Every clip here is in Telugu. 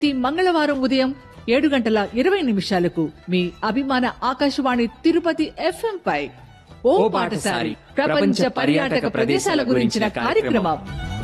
ప్రతి మంగళవారం ఉదయం ఏడు గంటల ఇరవై నిమిషాలకు మీ అభిమాన ఆకాశవాణి తిరుపతి ఎఫ్ఎం పై ఓ పాటసారి ప్రపంచ పర్యాటక ప్రదేశాల గురించిన కార్యక్రమం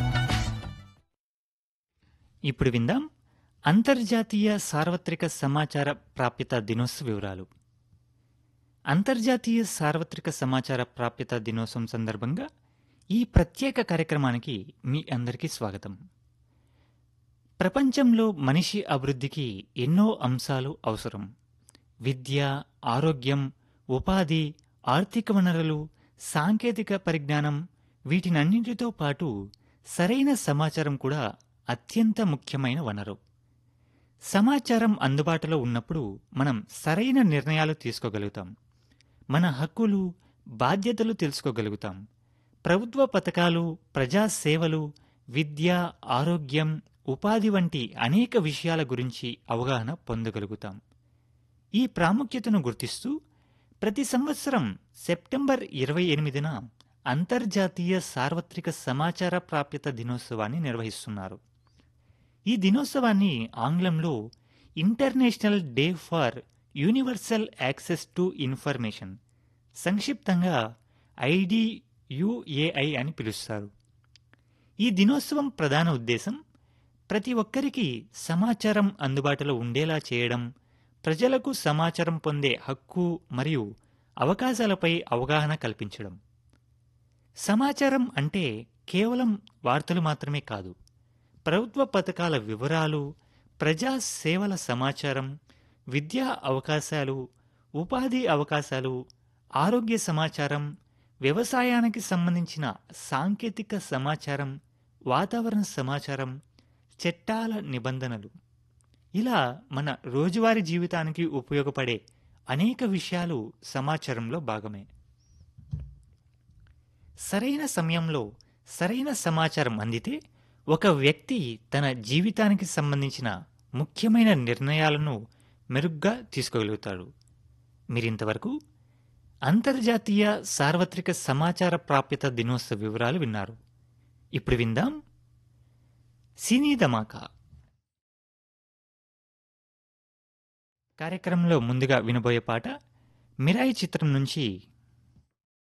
ఇప్పుడు విందాం అంతర్జాతీయ సార్వత్రిక సమాచార ప్రాప్యత దినోత్సవ వివరాలు అంతర్జాతీయ సార్వత్రిక సమాచార ప్రాప్యత దినోత్సవం సందర్భంగా ఈ ప్రత్యేక కార్యక్రమానికి మీ అందరికీ స్వాగతం ప్రపంచంలో మనిషి అభివృద్ధికి ఎన్నో అంశాలు అవసరం విద్య ఆరోగ్యం ఉపాధి ఆర్థిక వనరులు సాంకేతిక పరిజ్ఞానం వీటినన్నింటితో పాటు సరైన సమాచారం కూడా అత్యంత ముఖ్యమైన వనరు సమాచారం అందుబాటులో ఉన్నప్పుడు మనం సరైన నిర్ణయాలు తీసుకోగలుగుతాం మన హక్కులు బాధ్యతలు తెలుసుకోగలుగుతాం ప్రభుత్వ పథకాలు ప్రజా సేవలు విద్య ఆరోగ్యం ఉపాధి వంటి అనేక విషయాల గురించి అవగాహన పొందగలుగుతాం ఈ ప్రాముఖ్యతను గుర్తిస్తూ ప్రతి సంవత్సరం సెప్టెంబర్ ఇరవై ఎనిమిదిన అంతర్జాతీయ సార్వత్రిక సమాచార ప్రాప్యత దినోత్సవాన్ని నిర్వహిస్తున్నారు ఈ దినోత్సవాన్ని ఆంగ్లంలో international day for universal access to information సంక్షిప్తంగా ఐడియుఏఐ అని పిలుస్తారు ఈ దినోత్సవం ప్రధాన ఉద్దేశం ప్రతి ఒక్కరికి సమాచారం అందుబాటులో ఉండేలా చేయడం ప్రజలకు సమాచారం పొందే హక్కు మరియు అవకాశాలపై అవగాహన కల్పించడం సమాచారం అంటే కేవలం వార్తలు మాత్రమే కాదు ప్రభుత్వ పథకాల వివరాలు ప్రజా సేవల సమాచారం విద్యా అవకాశాలు ఉపాధి అవకాశాలు ఆరోగ్య సమాచారం వ్యవసాయానికి సంబంధించిన సాంకేతిక సమాచారం వాతావరణ సమాచారం చట్టాల నిబంధనలు ఇలా మన రోజువారీ జీవితానికి ఉపయోగపడే అనేక విషయాలు సమాచారంలో భాగమే సరైన సమయంలో సరైన సమాచారం అందితే ఒక వ్యక్తి తన జీవితానికి సంబంధించిన ముఖ్యమైన నిర్ణయాలను మెరుగ్గా తీసుకోగలుగుతాడు మీరింతవరకు అంతర్జాతీయ సార్వత్రిక సమాచార ప్రాప్యత దినోత్సవ వివరాలు విన్నారు ఇప్పుడు విందాం సినీ ధమాకా కార్యక్రమంలో ముందుగా వినబోయే పాట మిరాయి చిత్రం నుంచి